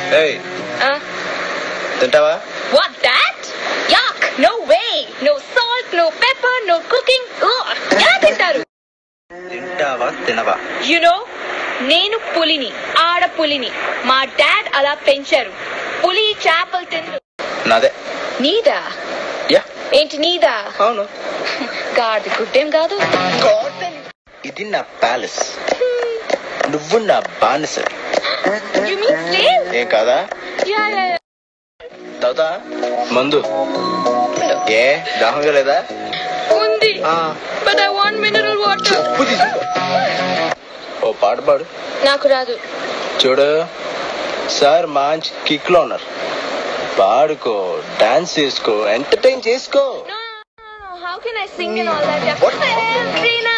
ఏయ్ తింటావా What that? Yuck! No way! No salt, no pepper, no cooking. Ugh! ఎలా తింటారు తింటావా తినవా యు నో నేను పులిని ఆడ పులిని మా డాడ్ అలా పెంచారు పులి చేపలు తిందు నాదే నీదా యా ఏంటి నీదా అవును గాడి గుడ్డేం కాదు ఇది నా ప్యాలెస్ నువ్వు నా బానిస యు మీన్ స్లేవ్ ఏం కాదా యా యా తాగుతా మందు ఏ దాహంగా లేదా ఉంది ఆ, but I want mineral water చెప్పు తీసుకో. ఓ పాట పాడు నాకు రాదు చూడు సార్ మంచి కిక్ లో ఉన్నారు పాడుకో డాన్స్ చేసుకో ఎంటర్టైన్ చేసుకో No, no, no, no. How can I sing and all that? What? Trina,